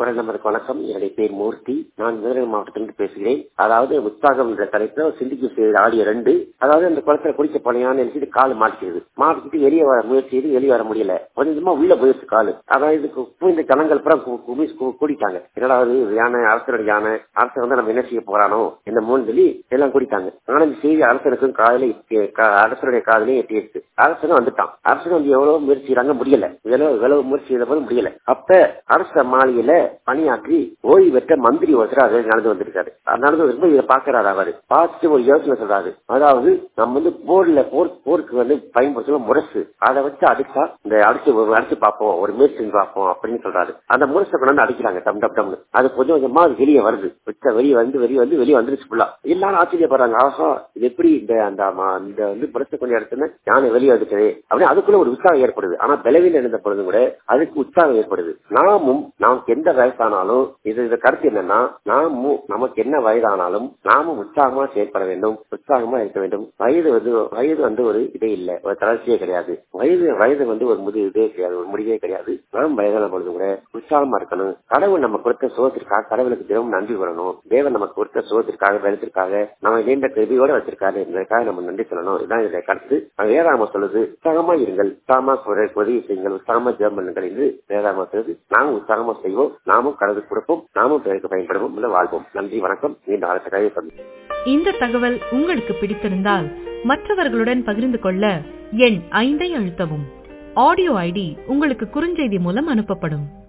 குரல் நம்பருக்கு வணக்கம் என்னுடைய பேர் மூர்த்தி நான் விருதுநகர் மாவட்டத்திலிருந்து பேசுகிறேன் அதாவது உற்சாகம் என்ற தலைப்புல சிந்திக்கு செய்த ஆடியோ ரெண்டு அதாவது அந்த குளத்துல குளிக்க போனையான்னு நினைச்சிட்டு கால் மாட்டிக்கிறது மாட்டிக்கிட்டு வெளியே வர முயற்சி செய்து வெளியே வர முடியல கொஞ்சமா உள்ள போயிடுச்சு காலு அதாவது இதுக்கு இந்த ஜனங்கள் புறம் கூடிட்டாங்க என்னடா அது யானை அரசருடைய யானை அரசர் வந்து நம்ம என்ன செய்ய போறானோ இந்த மூணு சொல்லி எல்லாம் கூடிட்டாங்க ஆனா இந்த செய்தி அரசனுக்கும் காதல அரசருடைய காதலையும் எட்டிடுச்சு அரசனும் வந்துட்டான் அரசன் வந்து எவ்வளவு முயற்சி செய்யறாங்க முடியல எவ்வளவு எவ்வளவு முயற்சி செய்த போது முடியல அப்ப அரச மாளிகையில பணியாற்றி ஓய்வு பெற்ற மந்திரி ஒருத்தர் அது நடந்து வந்திருக்காரு நடந்து வரும்போது இதை பாக்குறாரு அவரு பார்த்துட்டு ஒரு யோசனை சொல்றாரு அதாவது நம்ம வந்து போர்ல போர் போருக்கு வந்து பயன்படுத்துற முரசு அதை வச்சு அடிச்சா இந்த அடிச்சு அடிச்சு பார்ப்போம் ஒரு முயற்சி பார்ப்போம் அப்படின்னு சொல்றாரு அந்த முரசை கொண்டாந்து அடிக்கிறாங்க டம் டம் டம்னு அது கொஞ்சம் கொஞ்சமா அது வெளியே வருது வச்ச வெளியே வந்து வெளியே வந்து வெளியே வந்துருச்சு ஃபுல்லா எல்லாரும் ஆச்சரியப்படுறாங்க ஆஹா இது எப்படி இந்த அந்த இந்த வந்து முரசை கொஞ்சம் இடத்துல யானை வெளியே வந்துட்டது அப்படின்னு அதுக்குள்ள ஒரு உற்சாகம் ஏற்படுது ஆனா பலவீனம் இருந்த பொழுது கூட அதுக்கு உற்சாகம் ஏற்படுது நாமும் நமக்கு எந்த வயசானாலும் இது இந்த கருத்து என்னன்னா நாமும் நமக்கு என்ன வயதானாலும் நாமும் உற்சாகமா செயல்பட வேண்டும் உற்சாகமா இருக்க வேண்டும் வயது வந்து வயது வந்து ஒரு இதே இல்லை ஒரு தளர்ச்சியே கிடையாது வயது வயது வந்து ஒரு முது இதே கிடையாது ஒரு முடிவே கிடையாது நாம் வயதான பொழுது கூட உற்சாகமா இருக்கணும் கடவுள் நம்ம கொடுத்த சுகத்திற்காக கடவுளுக்கு தினமும் நன்றி வரணும் தேவன் நமக்கு கொடுத்த சுகத்திற்காக வெள்ளத்திற்காக நம்ம நீண்ட கருவியோட வச்சிருக்காரு என்பதற்காக நம்ம நன்றி சொல்லணும் இதுதான் இதனை கருத்து வேதாம சொல்லுது உற்சாகமா இருங்கள் உற்சாகமா உதவி செய்யுங்கள் உற்சாகமா ஜெபம் பண்ணுங்கள் என்று வேதாம சொல்லுது நாமும் உற்சாகமா செய்வோம் நாமும் கடவுள் கொடுப்போம் நாமும் பிறகு பயன்படுவோம் இல்லை வாழ்வோம் நன்றி வணக்கம் மீண்டும் அடுத்த கதையை சந்திப்போம் இந்த தகவல் உங்களுக்கு பிடித்திருந்தால் மற்றவர்களுடன் பகிர்ந்து கொள்ள எண் ஐந்தை அழுத்தவும் ஆடியோ ஐடி உங்களுக்கு குறுஞ்செய்தி மூலம் அனுப்பப்படும்